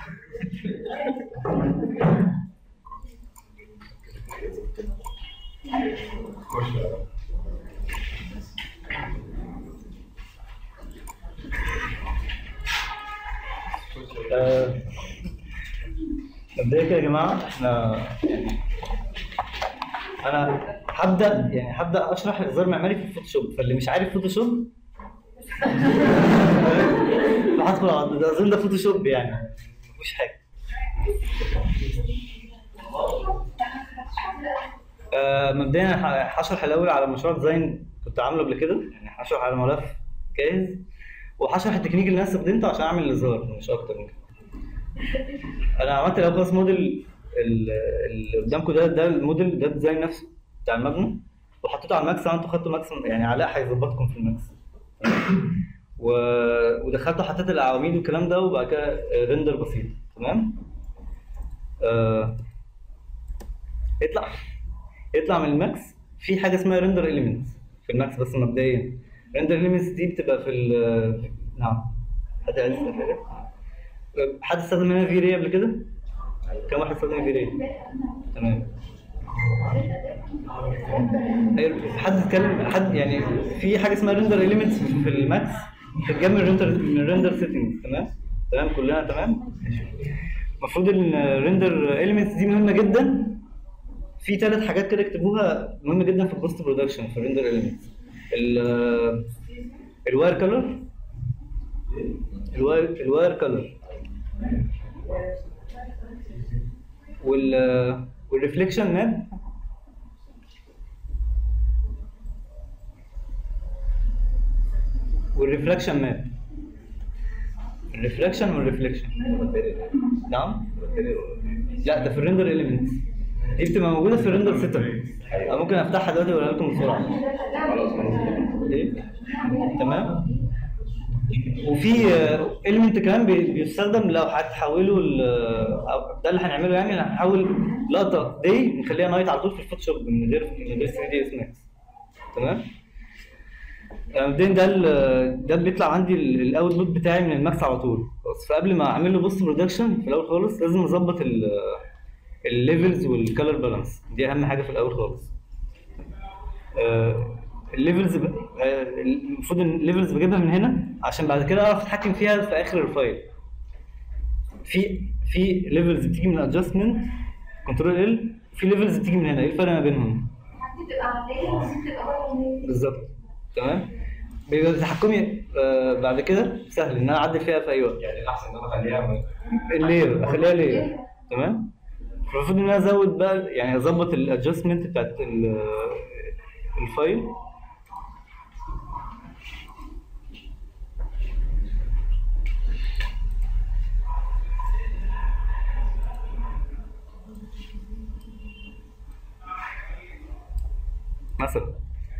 آه، مبدئيا كده يا جماعه احنا يعني انا هبدا يعني هبدا اشرح الاصدار المعماري في الفوتوشوب فاللي مش عارف فوتوشوب هدخل على ده اظن ده فوتوشوب يعني مفيش حاجه آه، مبدئيا ه- هشرح الاول على مشروع ديزاين كنت عامله قبل كده يعني هشرح على ملف جاهز وهشرح التكنيك اللي انا استخدمته عشان اعمل الاظهار مش اكتر من كده انا عملت الاول خالص موديل ال- اللي قدامكم ده ده الموديل ده الديزاين نفسه بتاع المبنى وحطيته على الماكس انتوا خدتوا ماكس يعني علاء هيظبطكم في الماكس و... ودخلت حطيت العواميد والكلام ده وبعد كده ريندر بسيط تمام آه... يطلع يطلع من الماكس في حاجه اسمها ريندر اليمنتس في الماكس بس مبدئيا ريندر اليمنتس دي بتبقى في ال نعم حد عايز يسأل حاجه حد استخدم هنا في ري قبل كده؟ كم واحد استخدم في ري؟ تمام أيوة، حد اتكلم حد يعني في حاجه اسمها ريندر اليمنتس في الماكس بتتجمع ريندر من ريندر سيتنجز تمام تمام كلنا تمام ماشي. المفروض ان ريندر اليمنتس دي مهمه جدا في ثلاث حاجات كده اكتبوها مهمه جدا في البوست برودكشن في الريندر اليمنتس الواير كلر الواير الواير كلر وال والريفليكشن ماب والريفلكشن ماب الريفلكشن والريفليكشن نعم لا ده في الريندر اليمنتس دي بتبقى موجوده في الريندر سيتر ممكن افتحها دلوقتي واقولها لكم بسرعه ايه تمام وفي اليمنت كمان بي- بيستخدم لو هتحوله ل أو ده اللي هنعمله يعني اللي هنحول لقطه دي نخليها نايت على طول في الفوتوشوب من غير من غير 3 دي اس ماكس تمام بعدين ده ال- ده بيطلع عندي الاوتبوت بتاعي من الماكس على طول خلاص فقبل ما اعمل له بوست برودكشن في الاول خالص لازم اظبط الليفلز والكالر بالانس دي اهم حاجه في الاول خالص الليفلز المفروض ان الليفلز بجيبها من هنا عشان بعد كده اعرف اتحكم فيها في اخر الفايل في في ليفلز بتيجي من الادجستمنت كنترول ال في ليفلز بتيجي من هنا ايه الفرق ما بينهم بتبقى عليه ودي بتبقى بره النادي. بالظبط تمام بيبقى تحكمي آه بعد كده سهل ان انا اعدل فيها في اي وقت يعني الاحسن ان انا اخليها من- اللير اخليها لير تمام المفروض ان انا ازود بقى يعني اظبط الادجستمنت بتاعت ال- الفايل مثلا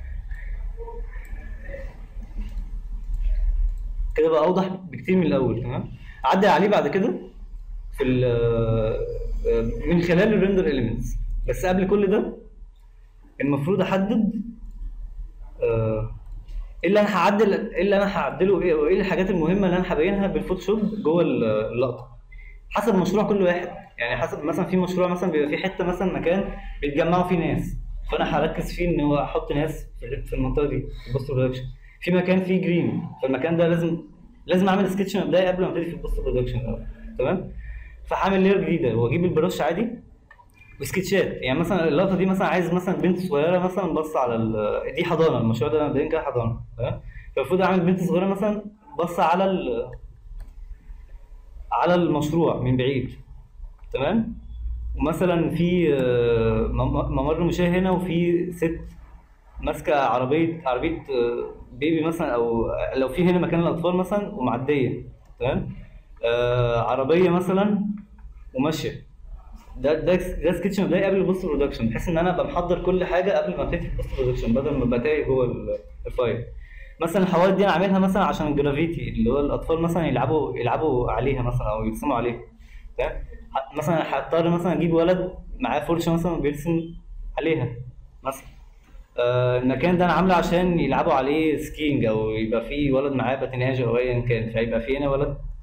كده بقى اوضح بكتير من الاول تمام اعدل عليه بعد كده في ال- من خلال الريندر اليمنتس بس قبل كل ده المفروض احدد آه، ايه اللي انا هعدل ايه اللي انا هعدله ايه وايه الحاجات المهمه اللي انا هبينها بالفوتوشوب جوه اللقطه حسب مشروع كل واحد يعني حسب مثلا في مشروع مثلا بيبقى في حته مثلا مكان بيتجمعوا فيه ناس فانا هركز فيه ان هو احط ناس في في المنطقه دي في البوست برودكشن في مكان فيه جرين فالمكان ده لازم لازم اعمل سكتش مبدئي قبل ما ابتدي في البوست برودكشن الاول تمام فهعمل لير جديده واجيب البرش عادي وسكتشات يعني مثلا اللقطه دي مثلا عايز مثلا بنت صغيره مثلا بص على ال... دي حضانه المشروع ده مبدئيا كده حضانه تمام فالمفروض اعمل بنت صغيره مثلا بص على ال... على المشروع من بعيد تمام ومثلا في آه، مم- ممر مشاة هنا وفي ست ماسكه عربيه عربيه آه، بيبي مثلا او لو في هنا مكان الاطفال مثلا ومعديه تمام آه عربيه مثلا وماشيه ده ده ده سكتش مبدئي قبل البوست برودكشن بحيث ان انا ابقى محضر كل حاجه قبل ما ابتدي في البوست برودكشن بدل ما ابقى تايه جوه ال- الفايل مثلا الحوائط دي انا عاملها مثلا عشان الجرافيتي اللي هو الاطفال مثلا يلعبوا يلعبوا عليها مثلا او يرسموا عليها تمام ح- مثلا هضطر مثلا اجيب ولد معاه فرشه مثلا بيرسم عليها مثلا آه، المكان ده انا عامله عشان يلعبوا عليه سكينج او يبقى فيه ولد معاه باتيناج او ايا كان فيبقى فيه هنا ولد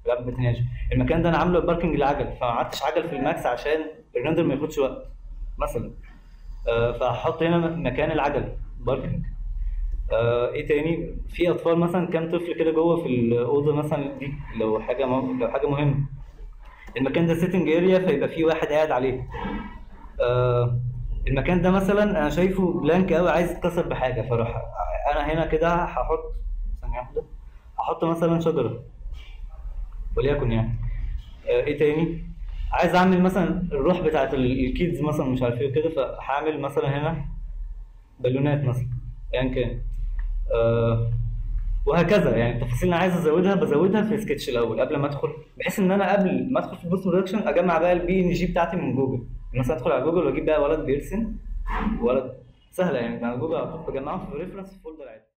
الاب بتنياج المكان ده انا عامله باركنج العجل فما عدتش عجل في الماكس عشان الريندر ما ياخدش وقت مثلا آه، فهحط هنا مكان العجل باركنج آه، ايه تاني في اطفال مثلا كام طفل كده جوه في الاوضه مثلا دي لو حاجه مه... لو حاجه مهمه المكان ده سيتنج اريا فيبقى في واحد قاعد عليه آه المكان ده مثلا انا شايفه بلانك قوي عايز يتكسر بحاجه فراح انا هنا كده هحط ثانيه واحده هحط مثلا شجره وليكن يعني آه ايه تاني عايز اعمل مثلا الروح بتاعت ال- الكيدز مثلا مش عارف ايه كده فهعمل مثلا هنا بالونات مثلا ايا كان آه وهكذا يعني التفاصيل اللي انا عايز ازودها بزودها في سكتش الاول قبل ما ادخل بحيث ان انا قبل ما ادخل في البوست برودكشن اجمع بقى البي ان جي بتاعتي من جوجل مثلا ادخل على جوجل واجيب بقى ولد بيرسم ولد سهله يعني على جوجل على طول بجمعهم في ريفرنس في فولدر عادي